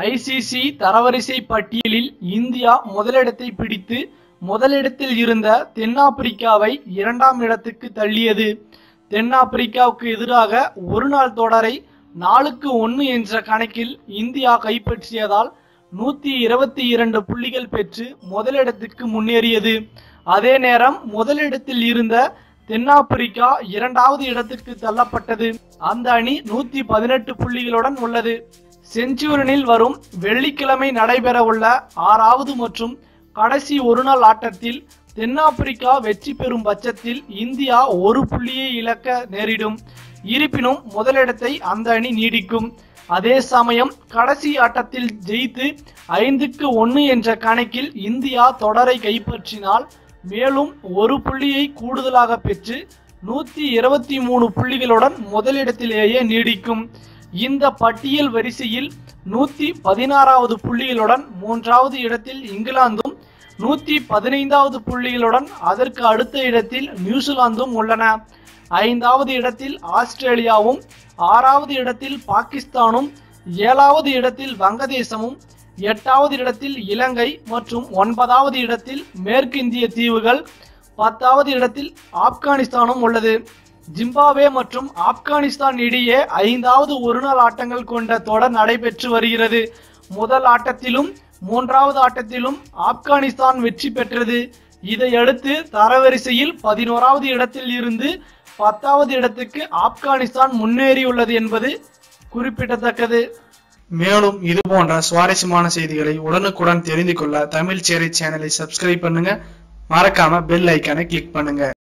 ICC தரவரிசை பட்டியலில் India முதலிடத்தை பிடித்து முதலிடத்தில் இருந்த தென்னாப்பிரிக்காவை இரண்டாம் இடத்துக்கு தள்ளியது தென்னாப்பிரிக்காவுக்கு எதிராக ஒருநாள் தொடரை நாலுக்கு ஒன்று என்ற கணக்கில் இந்தியா கைப்பற்றியதால் நூத்தி இருபத்தி இரண்டு புள்ளிகள் பெற்று முதலிடத்துக்கு முன்னேறியது அதே நேரம் முதலிடத்தில் இருந்த தென்னாப்பிரிக்கா இரண்டாவது இடத்துக்கு தள்ளப்பட்டது அந்த அணி நூத்தி பதினெட்டு புள்ளிகளுடன் உள்ளது செஞ்சுரனில் வரும் வெள்ளிக்கிழமை நடைபெறவுள்ள ஆறாவது மற்றும் கடைசி ஒருநாள் ஆட்டத்தில் தென்னாப்பிரிக்கா வெற்றி பெறும் பட்சத்தில் இந்தியா ஒரு புள்ளியை இழக்க நேரிடும் இருப்பினும் முதலிடத்தை அந்த அணி நீடிக்கும் அதே சமயம் கடைசி ஆட்டத்தில் ஜெயித்து ஐந்துக்கு ஒன்று என்ற கணக்கில் இந்தியா தொடரை கைப்பற்றினால் மேலும் ஒரு புள்ளியை கூடுதலாக பெற்று நூத்தி இருபத்தி மூணு புள்ளிகளுடன் முதலிடத்திலேயே நீடிக்கும் இந்த பட்டியல் வரிசையில் நூத்தி பதினாறாவது புள்ளிகளுடன் மூன்றாவது இடத்தில் இங்கிலாந்தும் நூத்தி பதினைந்தாவது புள்ளிகளுடன் அதற்கு அடுத்த இடத்தில் நியூசிலாந்தும் உள்ளன ஐந்தாவது இடத்தில் ஆஸ்திரேலியாவும் ஆறாவது இடத்தில் பாகிஸ்தானும் ஏழாவது இடத்தில் வங்கதேசமும் எட்டாவது இடத்தில் இலங்கை மற்றும் ஒன்பதாவது இடத்தில் மேற்கிந்திய தீவுகள் பத்தாவது இடத்தில் ஆப்கானிஸ்தானும் உள்ளது ஜிம்பாப்வே மற்றும் ஆப்கானிஸ்தான் இடையே ஐந்தாவது ஒருநாள் ஆட்டங்கள் கொண்ட தொடர் நடைபெற்று வருகிறது முதல் ஆட்டத்திலும் மூன்றாவது ஆட்டத்திலும் ஆப்கானிஸ்தான் வெற்றி பெற்றது இதையடுத்து தரவரிசையில் பதினோராவது இடத்தில் இருந்து பத்தாவது இடத்துக்கு ஆப்கானிஸ்தான் முன்னேறியுள்ளது என்பது குறிப்பிடத்தக்கது மேலும் இது போன்ற சுவாரஸ்யமான செய்திகளை உடனுக்குடன் தெரிந்து கொள்ள தமிழ் சேரை சேனலை சப்ஸ்கிரைப் பண்ணுங்க மறக்காம பெல் ஐக்கானை கிளிக் பண்ணுங்க